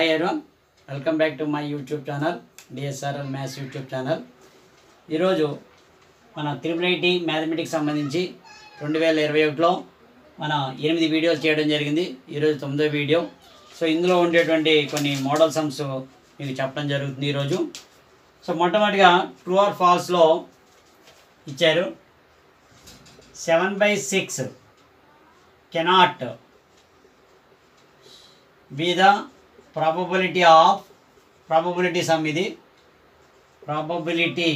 hi everyone welcome back to my YouTube channel DSLR maths YouTube channel ఈరోజు మన triple IT mathematics సంబంధించి రెండు వేల ఇరవై ఒకటిలో మన ఎనిమిది వీడియోలు చేయడం జరిగింది ఈరోజు తొమ్మిదో వీడియో సో ఇందులో ఉండేటువంటి కొన్ని మోడల్ సమ్స్ మీకు చెప్పడం జరుగుతుంది ఈరోజు సో మొట్టమొదటిగా ట్రూ ఆర్ ఫాల్స్లో ఇచ్చారు seven by six cannot be the probability of probability sum ఇది ప్రాబబిలిటీ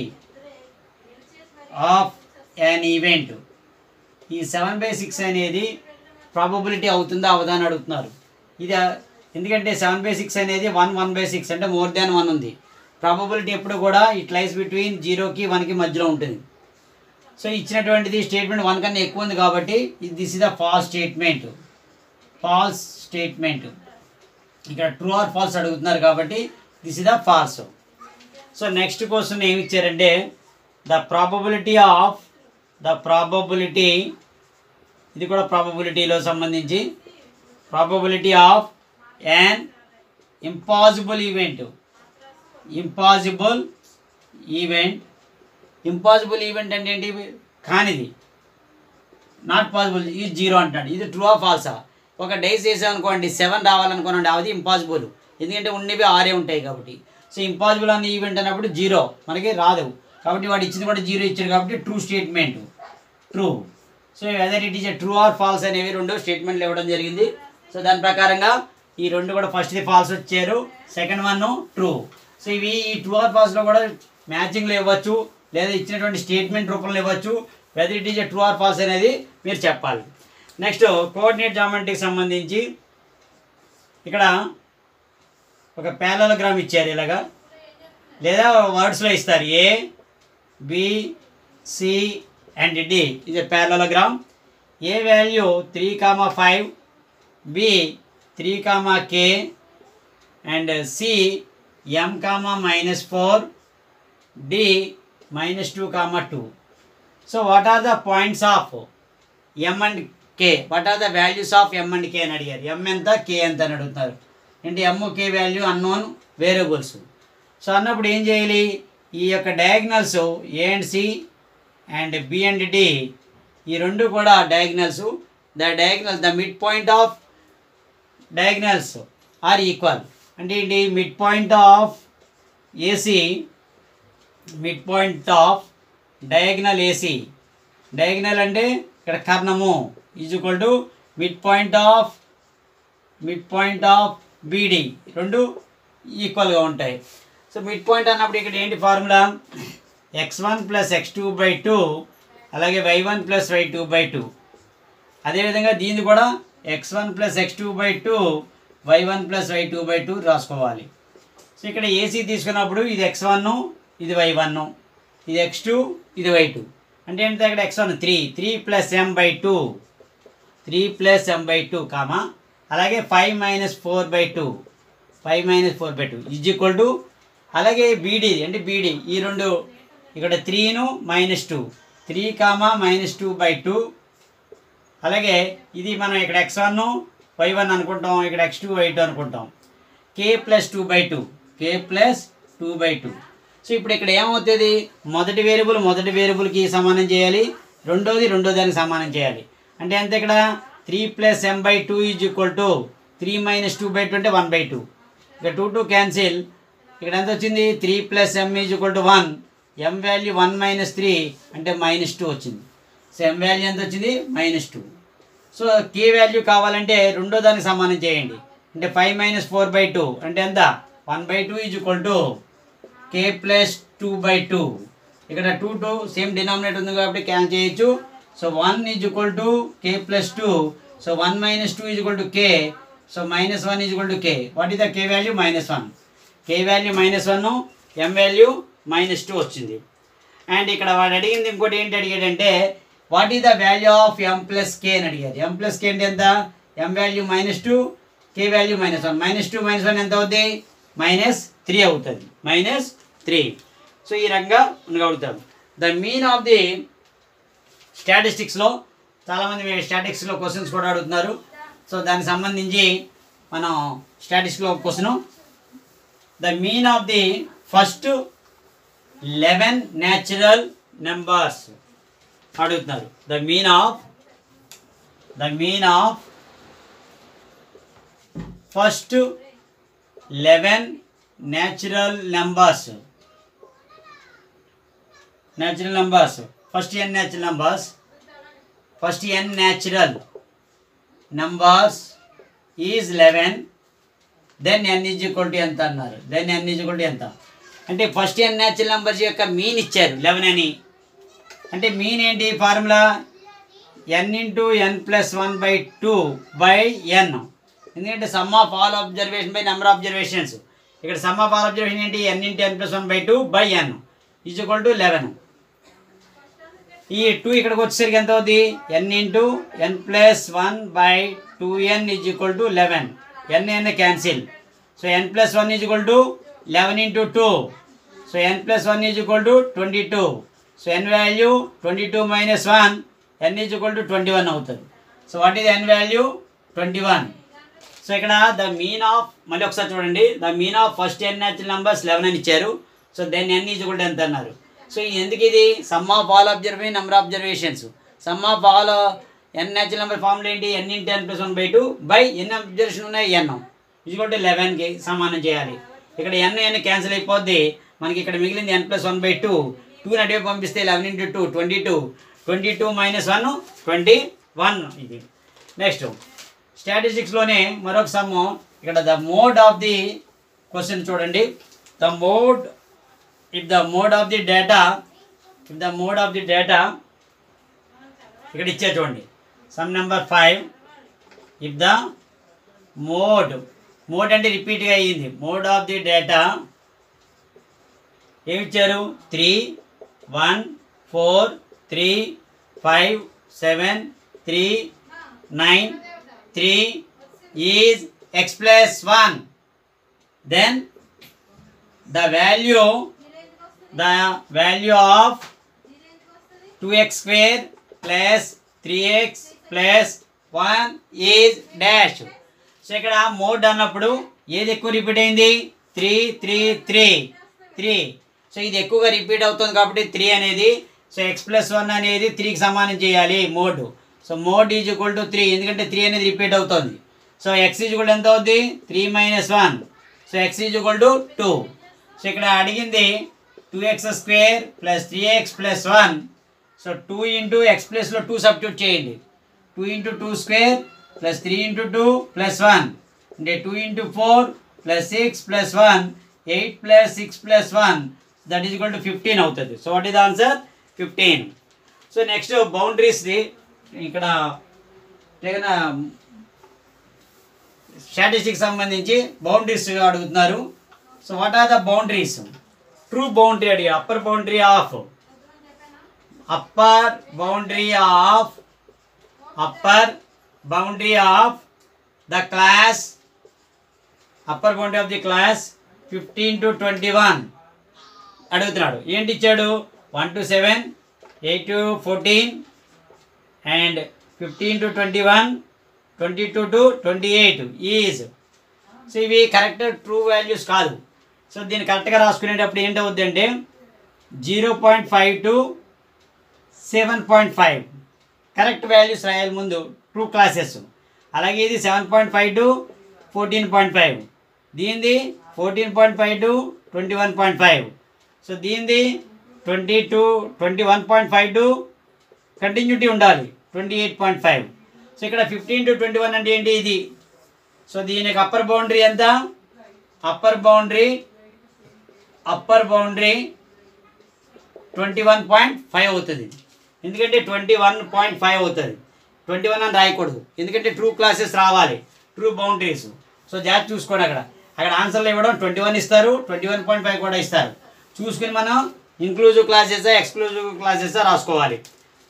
ఆఫ్ యాన్ ఈవెంట్ ఈ సెవెన్ బై సిక్స్ అనేది ప్రాబబిలిటీ అవుతుందా అవదా అని అడుగుతున్నారు ఇది ఆ- ఎందుకంటే సెవెన్ బై సిక్స్ అనేది వన్ వన్ బై సిక్స్ అంటే మోర్ దాన్ వన్ ఉంది ప్రాబబిలిటీ ఎప్పుడు కూడా ఇట్ లైస్ బిట్వీన్ జీరోకి వన్కి మధ్యలో ఉంటుంది సో ఇచ్చినటువంటిది స్టేట్మెంట్ వన్ కన్నా ఎక్కువ ఉంది కాబట్టి this is the false statement false statement ఇక్కడ ట్రూ ఆర్ ఫాల్స్ అడుగుతున్నారు కాబట్టి this is the false so next question ఏమి ఇచ్చారంటే the probability of the probability ఇది కూడా ప్రాబబిలిటీలో సంబంధించి probability of an impossible event impossible event impossible event అంటే ఏంటి కానిది నాట్ పాసిబుల్ ఇది జీరో అంటాడు ఇది ట్రూ ఆఫ్ ఫాల్సా ఒక డైస్ వేసామనుకోండి సెవెన్ రావాలనుకోనండి అది ఇంపాసిబుల్ ఎందుకంటే ఉన్నవి ఆరే ఉంటాయి కాబట్టి సో ఇంపాసిబుల్ అనే ఈవెంట్ అన్నప్పుడు జీరో మనకి రాదు కాబట్టి వాడు ఇచ్చింది కూడా జీరో ఇచ్చాడు కాబట్టి true statement true so whether it is a true or false అనేవి రెండు స్టేట్మెంట్లు ఇవ్వడం జరిగింది సో దాని ప్రకారంగా ఈ రెండు కూడా ఫస్ట్ది ఫాల్స్ వచ్చారు సెకండ్ వన్ ట్రూ సో ఇవి ఈ ట్రూ ఆర్ ఫాల్స్లో కూడా మ్యాచింగ్లో ఇవ్వచ్చు లేదా ఇచ్చినటువంటి స్టేట్మెంట్ రూపంలో ఇవ్వచ్చు whether it is a true or false అనేది మీరు చెప్పాలి నెక్స్ట్ కోఆర్డినేట్ జామెంట్రీకి సంబంధించి ఇక్కడ ఒక ప్యాలలోగ్రామ్ ఇచ్చారు ఇలాగా లేదా వర్డ్స్లో ఇస్తారు A B C and D ఇది parallelogram A value three comma five B three comma K and C M comma minus four D minus two comma two so what are the points of M and K what are the values of M and K అని అడిగారు M ఎంత K ఎంత అని అడుగుతున్నారు అంటే M K value unknown variables so అన్నప్పుడు ఏం చేయాలి ఈ యొక్క diagonals A and C and B and D ఈ రెండు కూడా diagonals the diagonal the mid point of diagonals are equal అంటే ఏంటి mid point of AC mid point of diagonal AC diagonal అంటే ఇక్కడ కర్ణము is equal to mid point of mid point of BD రెండు ఈక్వల్గా ఉంటాయి సో మిడ్ పాయింట్ అన్నప్పుడు ఇక్కడ ఏంటి formula x one plus x two by two అలాగే y one plus y two by two అదేవిధంగా దీన్ని కూడా x one plus x two by two y one plus y two by two రాసుకోవాలి so ఇక్కడ AC తీసుకున్నప్పుడు ఇది x one ఇది y one ఇది ఎక్స్ టూ ఇది వై టూ అంటే ఏంటి అక్కడ x one three three plus M by two three plus M by two comma అలాగే five minus four by two five minus four by two is equal to అలాగే BD అంటే BD ఈ రెండు ఇక్కడ త్రీను minus two three comma minus two by two అలాగే ఇది మనం ఇక్కడ ఎక్స్ వన్ వై వన్ అనుకుంటాం ఇక్కడ ఎక్స్ టూ వై టూ అనుకుంటాం K plus two by two K plus two by two so ఇప్పుడు ఇక్కడ ఏమవుతుంది మొదటి వేరియబుల్ మొదటి వేరియబుల్కి సమానం చేయాలి రెండోది రెండో దానికి సమానం చేయాలి అంటే ఎంత ఇక్కడ three plus M by two is equal to three minus two by two అంటే వన్ బై టూ ఇక టూ టూ క్యాన్సిల్ ఇక్కడ ఎంత వచ్చింది three plus M is equal to one M value one minus three అంటే minus two వచ్చింది so M value ఎంత వచ్చింది minus two so K value కావాలంటే రెండో దానికి సమానం చేయండి అంటే five minus four by two అంటే ఎంత one by two is equal to K plus two by two ఇక్కడ టూ టూ సేమ్ డినామినేటర్ ఉంది కాబట్టి క్యాన్సిల్ చేయొచ్చు so one is equal to K plus two so one minus two is equal to K so minus one is equal to K what is the K value minus one K value minus one M value minus two వచ్చింది and ఇక్కడ వాడు అడిగింది ఇంకోటి ఏంటి అడిగాడంటే what is the value of M plus కే అని అడిగారు M plus K అంటే ఎంత M value minus two K value minus one minus two minus one ఎంత అవుతుంది మైనస్ త్రీ అవుతుంది మైనస్ త్రీ సో ఈ రకంగా మనకు అడుగుతారు ద మీన్ ఆఫ్ ది స్టాటిస్టిక్స్లో చాలామంది మీరు స్టాటిస్టిక్స్లో క్వశ్చన్స్ కూడా అడుగుతున్నారు సో దానికి సంబంధించి మనం స్టాటిస్టిక్స్లో question the mean of the first eleven natural numbers అడుగుతున్నారు the mean of the mean of first eleven natural numbers natural numbers first n natural numbers first n natural numbers is eleven then n is equal to ఎంత అన్నారు then n is equal to ఎంత అంటే first n natural numbers యొక్క mean ఇచ్చారు eleven అని అంటే mean ఏంటి formula n into n plus one by two by n ఎందుకంటే sum of all observation by number observations ఇక్కడ సమ్ ఆఫ్ ఆల్ అబ్జర్వేషన్ ఏంటి n into n plus one by two by n is equal to eleven ఈ two ఇక్కడికి వచ్చేసరికి ఎంత అవుతుంది n into n plus one by two n is equal to eleven n n cancel so n plus one is equal to eleven into two so n plus one is equal to twenty two so n value twenty two minus one n is equal to twenty one అవుతుంది so what is n value twenty one so ఇక్కడ the mean of మళ్ళీ ఒకసారి చూడండి the mean of first n natural numbers eleven అని ఇచ్చారు so then n is equal to ఎంత అన్నారు so ఎందుకు ఇది sum of all observation number observations sum of all n natural number formula ఏంటి n into n plus one by two by ఎన్ని observation ఉన్నాయి n equal to లెవెన్కి సమానం చేయాలి ఇక్కడ ఎన్ ఎన్ క్యాన్సిల్ అయిపోద్ది మనకి ఇక్కడ మిగిలింది n plus one by two two నడివే పంపిస్తే eleven into two twenty two twenty two minus one twenty one ఇది నెక్స్ట్ స్టాటిస్టిక్స్లోనే మరొక సమ్ము ఇక్కడ the mode of the question చూడండి the mode if the mode of the data if the mode of the data ఇక్కడ ఇచ్చే చూడండి sum number five if the mode mode అంటే రిపీట్గా అయ్యింది మోడ్ ఆఫ్ ది డేటా ఏమి ఇచ్చారు three one four three five seven three nine three is x plus one then the value the value of two x square plus three x plus one is dash so ఇక్కడ mode అన్నప్పుడు ఏది ఎక్కువ repeat అయింది three three three three so ఇది ఎక్కువగా repeat అవుతుంది కాబట్టి three అనేది సో ఎక్స్ ప్లస్ వన్ అనేది త్రీకి సమానం చేయాలి mode so mode is equal to three ఎందుకంటే త్రీ అనేది రిపీట్ అవుతుంది సో ఎక్స్ ఈజ్ ఈక్వల్ ఎంత అవుద్ది three minus one so x is equal to two so ఇక్కడ అడిగింది two x square plus three x plus one so two into x ప్లస్లో two substitute చేయండి two into two square plus three into two plus one అంటే two into four plus six plus one eight plus six plus one that is equal to fifteen అవుతుంది so what is answer fifteen so next బౌండరీస్ది ఇక్కడ ఏదైనా statistics సంబంధించి boundaries అడుగుతున్నారు so what are the boundaries true boundary అడిగి upper boundary of upper boundary of upper boundary of the class upper boundary of the class fifteen to twenty one అడుగుతున్నాడు ఏంటి ఇచ్చాడు one to seven eight to fourteen and fifteen to twenty one twenty two to twenty eight is so ఇవి correct true values కాదు so దీన్ని కరెక్ట్గా రాసుకునేటప్పుడు ఏంటవుద్ది అంటే zero point five to seven point five correct values రాయాలి ముందు true classes అలాగే ఇది seven point five to fourteen point five దీనిది fourteen point five to twenty one point five so దీనిది twenty two twenty one point five to continuity ఉండాలి twenty eight point five so ఇక్కడ fifteen to twenty one అంటే ఏంటి ఇది so దీనికి upper boundary ఎంత upper boundary upper boundary twenty one point five అవుతుంది ఎందుకంటే ట్వంటీ వన్ పాయింట్ ఫైవ్ అవుతుంది ట్వంటీ వన్ అని రాయకూడదు ఎందుకంటే ట్రూ క్లాసెస్ రావాలి ట్రూ బౌండరీస్ సో జాగ్రత్త చూసుకోండి అక్కడ అక్కడ ఆన్సర్లు ఇవ్వడం ట్వంటీ వన్ ఇస్తారు ట్వంటీ వన్ పాయింట్ ఫైవ్ కూడా ఇస్తారు చూసుకుని మనం ఇంక్లూజివ్ క్లాసెస్ ఎక్స్క్లూజివ్ క్లాసెస్ రాసుకోవాలి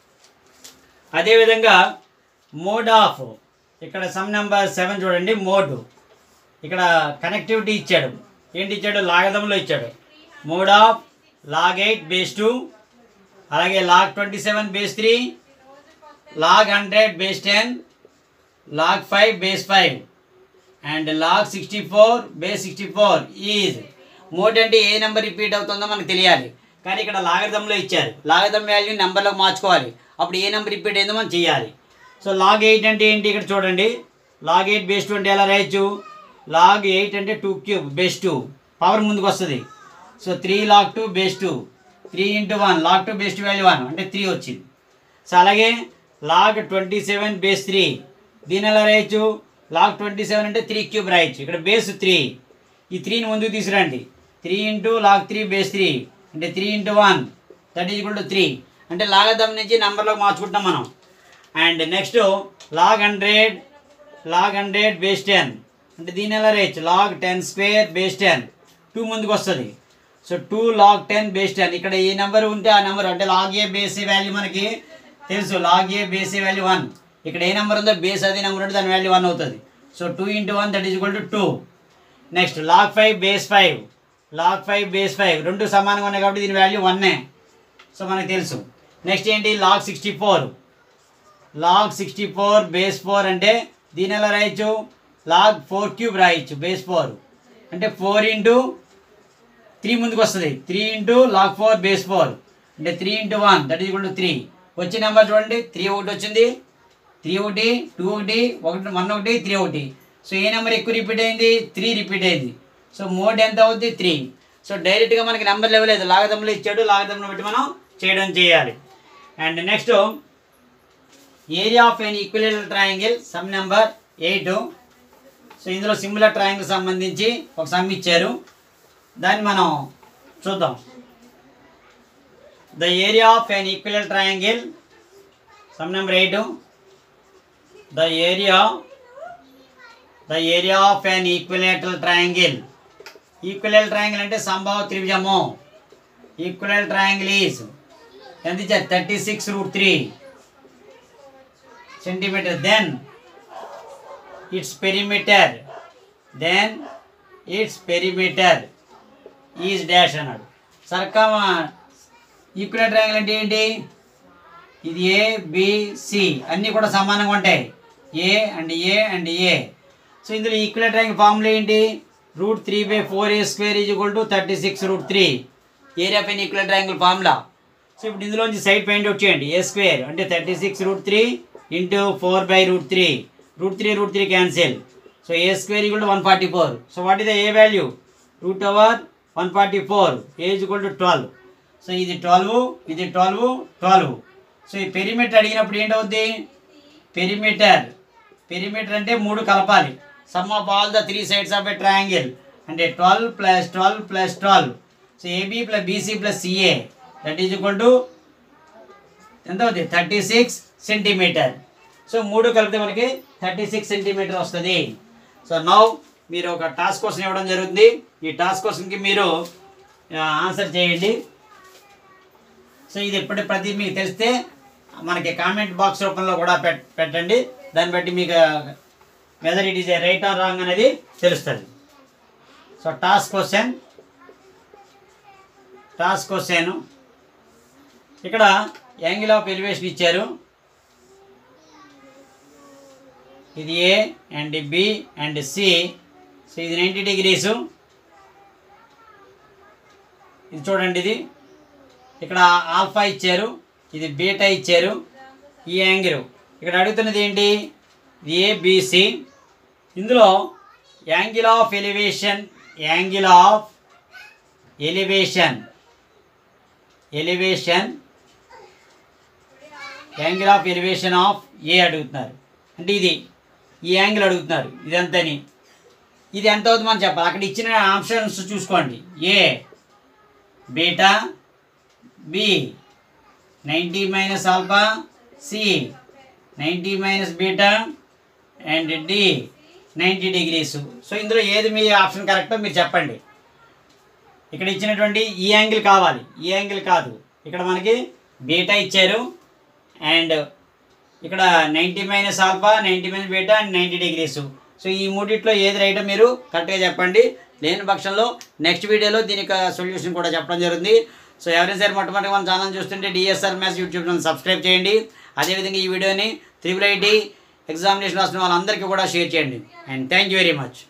అదేవిధంగా మోడ్ ఆఫ్ ఇక్కడ సమ్ నెంబర్ సెవెన్ చూడండి మోడ్ ఇక్కడ కనెక్టివిటీ ఇచ్చాడు ఏంటి ఇచ్చాడు లాగదంలో ఇచ్చాడు mode of log eight base two అలాగే log twenty seven base three log hundred base ten log five base five and log sixty four base sixty four is mode అంటే ఏ నెంబర్ రిపీట్ అవుతుందో మనకు తెలియాలి కానీ ఇక్కడ లాగరిథంలో ఇచ్చారు లాగరిథం వాల్యూ నెంబర్లోకి మార్చుకోవాలి అప్పుడు ఏ నెంబర్ రిపీట్ అయిందో మనం చేయాలి సో లాగ్ ఎయిట్ అంటే ఏంటి ఇక్కడ చూడండి లాగ్ ఎయిట్ బేస్ టూ అంటే ఎలా రాయొచ్చు లాగ్ ఎయిట్ అంటే two cube base two power ముందుకు వస్తుంది so three log two base two three into one log two base two value one అంటే త్రీ వచ్చింది సో అలాగే log twenty seven base three దీని ఎలా రాయొచ్చు లాగ్ ట్వంటీ సెవెన్ అంటే త్రీ క్యూబ్ రాయొచ్చు ఇక్కడ బేస్ త్రీ ఈ త్రీని ముందుకు తీసుకురండి three into log three base three అంటే three into one that is equal to three అంటే లాగదం నుంచి నెంబర్లోకి మార్చుకుంటాం మనం and next log hundred log hundred base ten అంటే దీని ఎలా రేచ్ log ten square base ten two ముందుకు వస్తుంది so two log ten base ten ఇక్కడ ఏ నెంబర్ ఉంటే ఆ నెంబర్ అంటే log a base a value మనకి తెలుసు log a base a value one ఇక్కడ ఏ నెంబర్ ఉందో బేస్ అదే నెంబర్ ఉంటే దాని వాల్యూ వన్ అవుతుంది so two into one that is equal to two next log five base five log five base five రెండు సమానంగా ఉన్నాయి కాబట్టి దీని వాల్యూ వన్నే సో మనకు తెలుసు నెక్స్ట్ ఏంటి log sixty four log sixty four base four అంటే దీని ఎలా రాయొచ్చు లాగ్ ఫోర్ క్యూబ్ రాయొచ్చు బేస్ ఫోర్ అంటే ఫోర్ ఇంటూ త్రీ ముందుకు వస్తుంది three into log four base four అంటే three into one that is to three వచ్చే నెంబర్ చూడండి త్రీ ఒకటి వచ్చింది త్రీ ఒకటి టూ ఒకటి ఒకటి వన్ ఒకటి త్రీ ఒకటి సో ఏ నెంబర్ ఎక్కువ రిపీట్ అయింది త్రీ రిపీట్ అయింది సో మోడ్ ఎంత అవుద్ది త్రీ సో డైరెక్ట్గా మనకి నెంబర్ లెవెల్ లేదు లాగదంలో ఇచ్చాడు లాగదంలో బట్టి మనం చేయడం చేయాలి and next area of an equal triangle sum number eight so ఇందులో సిమిలర్ ట్రయాంగిల్ సంబంధించి ఒక సమ్ ఇచ్చారు దాన్ని మనం చూద్దాం the area of an equal triangle sum number eight the area the area of an equilateral triangle equilateral triangle అంటే సంభావ త్రిభుజము ఈక్విలేటరల్ ట్రయాంగిల్ ఈజ్ ఎంత ఇచ్చారు thirty six root three centimetre then its perimeter then its perimeter is dash అన్నాడు సర్కమ equal triangle అంటే ఏంటి ఇది ఏ బిసి అన్నీ కూడా సమానంగా ఉంటాయి a and a and a so ఇందులో ఈక్వల్ ట్రయాంగిల్ ఫార్ములా ఏంటి root three by four a square is equal to thirty six root three area పైన ఈక్వల్ ట్రయాంగిల్ ఫార్ములా సో ఇప్పుడు ఇందులోంచి సైడ్ పాయింట్ అవుట్ చేయండి ఏ స్క్వేర్ అంటే thirty six root three into four by root three root three root three cancel so a square equal to one forty four so what is the A value root over one forty four a equal to twelve so ఇది twelve ఇది twelve twelve so ఈ perimeter అడిగినప్పుడు ఏంటవుద్ది perimeter perimeter అంటే మూడు కలపాలి sum of all the three sides of a triangle అంటే twelve plus twelve plus twelve so AB plus BC plus CA that is equal to ఎంత అవుతుంది థర్టీ సిక్స్ సెంటీమీటర్ సో మూడు కలిపితే మనకి థర్టీ సిక్స్ సెంటీమీటర్ వస్తుంది so now మీరు ఒక task question ఇవ్వడం జరుగుతుంది ఈ టాస్క్ క్వశ్చన్కి మీరు ఆన్సర్ చేయండి సో ఇది ఎప్పటి ప్రతి మీకు తెలిస్తే మనకి కామెంట్ బాక్స్ రూపంలో కూడా పెట్ పెట్టండి దాన్ని బట్టి మీకు whether it is a right or wrong అనేది తెలుస్తుంది so task question task question ఇక్కడ యాంగిల్ ఆఫ్ ఎలివేషన్ ఇచ్చారు ఇది A and B and C so ఇది నైంటీ డిగ్రీసు ఇది చూడండి ఇది ఇక్కడ ఆల్ఫా ఇచ్చారు ఇది బీటా ఇచ్చారు ఈ యాంగిల్ ఇక్కడ అడుగుతున్నది ఏంటి ఏబిసి ఇందులో angle of elevation angle of elevation elevation angle of elevation of A అడుగుతున్నారు అంటే ఇది ఈ యాంగిల్ అడుగుతున్నారు ఇదంతని ఇది ఎంత అవుతుంది మనం చెప్పాలి అక్కడ ఇచ్చిన ఆప్షన్స్ చూసుకోండి A beta B ninety minus alpha C ninety minus beta and D ninety degrees so ఇందులో ఏది మీ ఆప్షన్ కరెక్టో మీరు చెప్పండి ఇక్కడ ఇచ్చినటువంటి ఈ యాంగిల్ కావాలి ఈ యాంగిల్ కాదు ఇక్కడ మనకి బీటా ఇచ్చారు అండ్ ఇక్కడ ninety minus alpha ninety minus beta and ninety degrees so ఈ మూడిట్లో ఏది రైటో మీరు కరెక్ట్గా చెప్పండి లేని పక్షంలో నెక్స్ట్ వీడియోలో దీనికి సొల్యూషన్ కూడా చెప్పడం జరుగుతుంది సో ఎవరైనా సరే మొట్టమొదటి మన ఛానల్ చూస్తుంటే DSR maths YouTube channel subscribe చేయండి అదేవిధంగా ఈ వీడియోని త్రిబుల్ ఐటీ ఎగ్జామినేషన్ రాసిన వాళ్ళందరికీ కూడా షేర్ చేయండి and thank you very much